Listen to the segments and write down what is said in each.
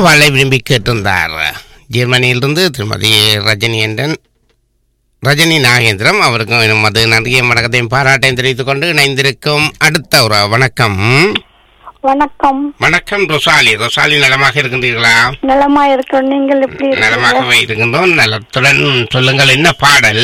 வாழை விரும்பி கேட்டிருந்தார் ஜெர்மனியிலிருந்து திருமதி ரஜினி என்றன் ரஜினி நாகேந்திரம் அவருக்கும் நமது நன்றியை வணக்கத்தையும் பாராட்டையும் தெரிவித்துக் கொண்டு இணைந்திருக்கும் அடுத்த ஒரு வணக்கம் வணக்கம் வணக்கம் ரொசாலி ரொசாலி நலமாக இருக்கின்றீர்களா நலமா இருக்கிறோம் நீங்கள் எப்படி இருக்கீங்க நலமாகவே இருக்கின்றோம் நலத்துடன் சொல்லுங்கள் என்ன பாடல்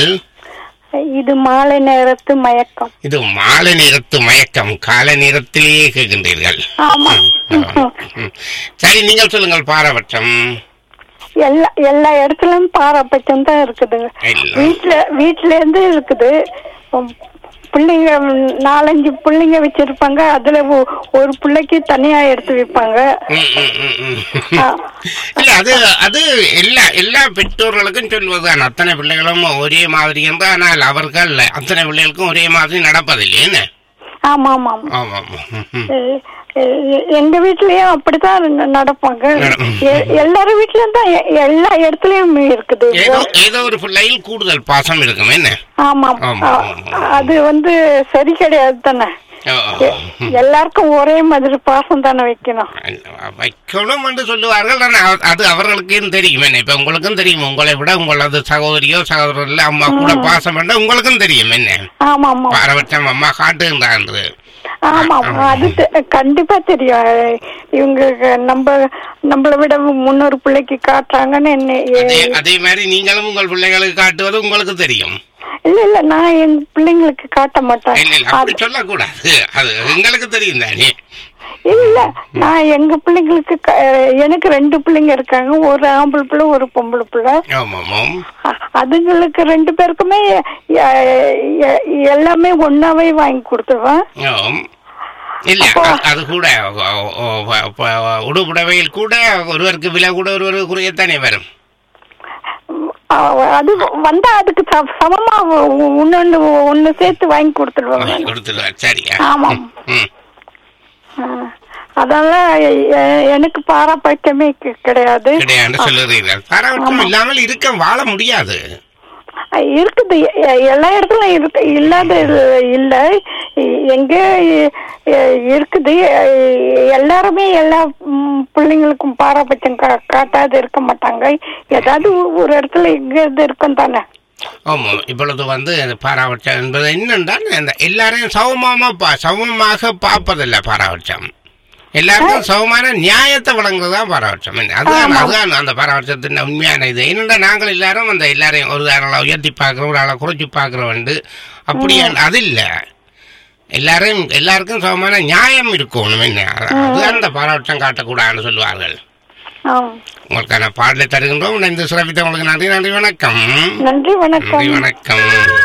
இது மாலை நேரத்து மயக்கம் இது மாலை நேரத்து மயக்கம் காலை நேரத்திலேயே கேட்கின்றீர்கள் ஆமா ம். சரி நீங்கள் சொல்லுங்கள் பாரபட்சம் எல்லா எல்லா இடத்துலயும் பாரபட்சம் தான் இருக்குதுங்க இல்ல. வீட்டுல வீட்டுல இருந்து இருக்குது உம், பிள்ளைங்க உம், நாலஞ்சு பிள்ளைங்க வச்சிருப்பாங்க அதுல ஒ- ஒரு பிள்ளைக்கு தனியா எடுத்து வைப்பாங்க ம், ம், ம், ம். ஆ. இல்ல அது அது எல்லா எல்லா பெற்றோர்களுக்கும் சொல்வதுதான் அத்தனை பிள்ளைகளும் ஒரே மாதிரி என்று ஆனால் அவர்கள் அத்தனை பிள்ளைகளுக்கும் ஒரே மாதிரி நடப்பதில்லையே ஆமா ஆமா ஆமா ஆமா ஆமா ம், ம். எ- எ- எங்க வீட்லயும் அப்படித்தான் ந- நடப்பாங்க நட- எ- எல்லாரும் வீட்லயும் தான் எ- எல்லா இடத்துலயும் இருக்குது ஏதோ ஏதோ ஒரு பிள்ளையில் கூடுதல் பாசம் இருக்கும் என்ன ஆமாம் ஆமா, அ- ஆமா. அது வந்து சரி கிடையாது தானே ஓ, எ- எல்லாருக்கும் ஒரே மாதிரி பாசம் தானே வைக்கணும் வைக்கணும் என்று சொல்லுவார்கள் ஆனால் அது- அது அவர்களுக்கும் தெரியும் என்ன இப்ப உங்களுக்கும் தெரியும் உங்களை விட உங்களது சகோதரியோ சகோதரர்ல அம்மா கூட பாசம் பண்ண உங்களுக்கும் தெரியும் என்ன ஆமா ஆமா பாரபட்சம் அம்மா காட்டுகின்றான் என்று ஆமா ஆமா. அது தெ- கண்டிப்பா தெரியும் இவங்க நம்ம நம்மளை விட முன்னொரு பிள்ளைக்கு காட்டுறாங்கன்னு என்ன அதே எ- அதே மாதிரி நீங்களும் உங்கள் பிள்ளைகளுக்கு காட்டுவது உங்களுக்கு தெரியும் இல்ல இல்ல நான் எங்க பிள்ளைங்களுக்கு காட்ட மாட்டேன் இல்ல இல்ல அப்படி சொல்லக்கூடாது அது எங்களுக்கு தெரியும் தானே இல்ல நான் எங்க பிள்ளைங்களுக்கு க- எனக்கு ரெண்டு பிள்ளைங்க இருக்காங்க ஒரு ஆம்பளை பிள்ளை ஒரு பொம்பளை பிள்ளை ஆமாம் அ- அதுங்களுக்கு ரெண்டு பேருக்குமே எ- எ- எல்லாமே ஒன்னாவே வாங்கி கொடுத்துருவேன் ஆம் இல்ல அ- அது கூட ஒ- ஒ- ஒ- ஒ- உடுப்புடவையில் கூட ஒருவருக்கு விலை கூட ஒருவருக்கு குறையத்தானே வரும் அ- அது வந்தா அதுக்கு ச- சமமா ஒன்னு ஒன்னு சேர்த்து வாங்கி கொடுத்துருவாங்க கொடுத்துருவார் சரியா ஆமாம். ம் ஆ, அதனால எ- எனக்கு பாரபட்சமே கி- கிடையாது கிடையாது சொல்லுறீர்கள் பாரபட்சம் இல்லாமல் இருக்க வாழ முடியாது அ, இருக்குது எ- எல்லா இடத்துலயும் இருக்கு இல்லாத இல்ல எங்க எ- இருக்குது எ- எல்லாருமே எல்லா ம், பிள்ளைங்களுக்கும் பாரபட்சம் கா- காட்டாது இருக்க மாட்டாங்க ஏதாவது ஒரு இடத்துல எங்க இது இருக்கும் தானே ஆமாம் இப்பொழுது வந்து இந்த பாராபட்சம் என்பது என்னென்றால் இந்த எல்லாரையும் சமமாக பா சமமாக பார்ப்பதில்லை பாராபட்சம் எல்லாருக்கும் சமமான நியாயத்தை வழங்குறது தான் பாராபட்சம் என்ன அதுதான் அதுதான் அந்த பாராபட்சத்தின் உண்மையான இது என்னென்னா நாங்கள் எல்லாரும் அந்த எல்லாரையும் ஒரு ஆளை உயர்த்தி பார்க்குறோம் ஒரு ஆளை குறைச்சி பார்க்குறோம் வந்து அப்படி அது இல்லை எல்லாரும் எல்லாருக்கும் சமமான நியாயம் இருக்கணும் என்ன அதுதான் அந்த பாராபட்சம் காட்டக்கூடாதுன்னு சொல்லுவார்கள் ஆம். உங்களுக்கான பாடலை தருகின்றோம் இந்த சிறப்பித்த உங்களுக்கு நன்றி நன்றி வணக்கம் நன்றி வணக்கம் நன்றி வணக்கம்